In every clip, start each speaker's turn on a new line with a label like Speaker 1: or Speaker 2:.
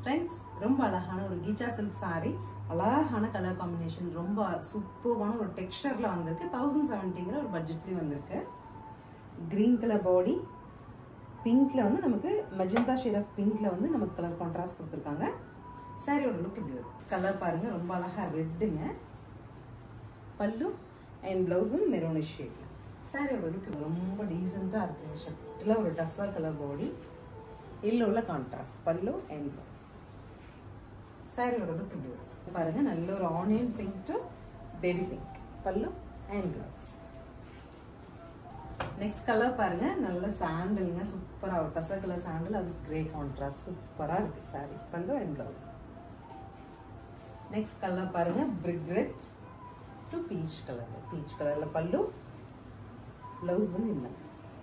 Speaker 1: friends ரொம்ப அழகான ஒரு கீச்சா சில்க் saree அழகான கலர் காம்பினேஷன் ரொம்ப சூப்பர்வான ஒரு டெக்ஸ்டர்ல வந்திருக்கு தௌசண்ட் செவன்ட்டிங்கிற ஒரு பட்ஜெட்லேயும் வந்திருக்கு க்ரீன் கலர் பாடி பிங்க்ல வந்து நமக்கு மெஜந்தா ஷேட் ஆஃப் பிங்க்ல வந்து நமக்கு கலர் கான்ட்ராஸ்ட் கொடுத்துருக்காங்க சாரியோட லுக் இப்படி வரும் கலர் பாருங்க ரொம்ப அழகா ரெட்டுங்க பல்லு அண்ட் பிளவுஸ் வந்து மெரோனிஷ் ஷேட்ல சாரியோட லுக் ரொம்ப டீசெண்டாக இருக்கு ஷர்ட்டில் ஒரு டஸ்ஸர் கலர் பாடி எல்லோவில் கான்ட்ராஸ்ட் பல்லு அண்ட் பிளவுஸ் சாரியோட லுக் இப்படி வரும் பாருங்க நல்ல ஒரு onion pink to baby pink pallu and blouse next colour பாருங்க நல்ல சாண்டலுங்க சூப்பரா டசர் கலர் சாண்டல் அது கிரே கான்ட்ராஸ்ட் சூப்பரா இருக்கு sari pallu and blouse next colour பாருங்க brick red to peach colour peach கலர்ல பல்லு பிளவுஸ் வந்து இல்லை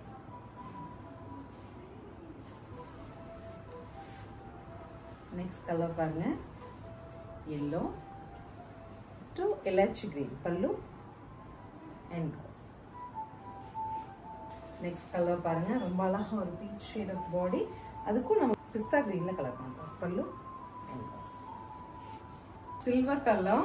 Speaker 1: நெக்ஸ்ட் கலர் பாருங்க yellow to elaichi green pallu and blouse next colour பாருங்க ரொம்ப அழகா ஒரு பீச் ஷேட் ஆஃப் பாடி அதுக்கும் நம்ம பிஸ்தா கிரீன்ல colour contrast pallu and blouse silver colour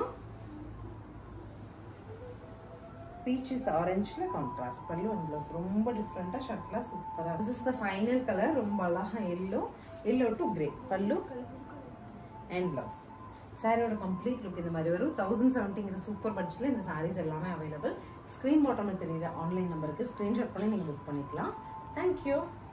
Speaker 1: peaches ஆரஞ்சில் கான்ட்ராஸ்ட் பல்லு அண்ட் ப்ளவுஸ் ரொம்ப டிஃப்ரெண்ட்டாக ஷர்ட்லாம் சூப்பராக this is the final colour ரொம்ப அழகா yellow yellow to grey pallu and blouse சாரியோட கம்ப்ளீட் லுக் இந்த மாதிரி வரும் தௌசண்ட் செவன்ட்டிங்கிற சூப்பர் பட்ஜெட்டில் இந்த சாரீஸ் எல்லாமே அவைலபிள் ஸ்க்ரீன் பாட்டமில் தெரியுற ஆன்லைன் நம்பருக்கு ஸ்க்ரீன்ஷாட் பண்ணி நீங்கள் புக் பண்ணிக்கலாம் தேங்க்யூ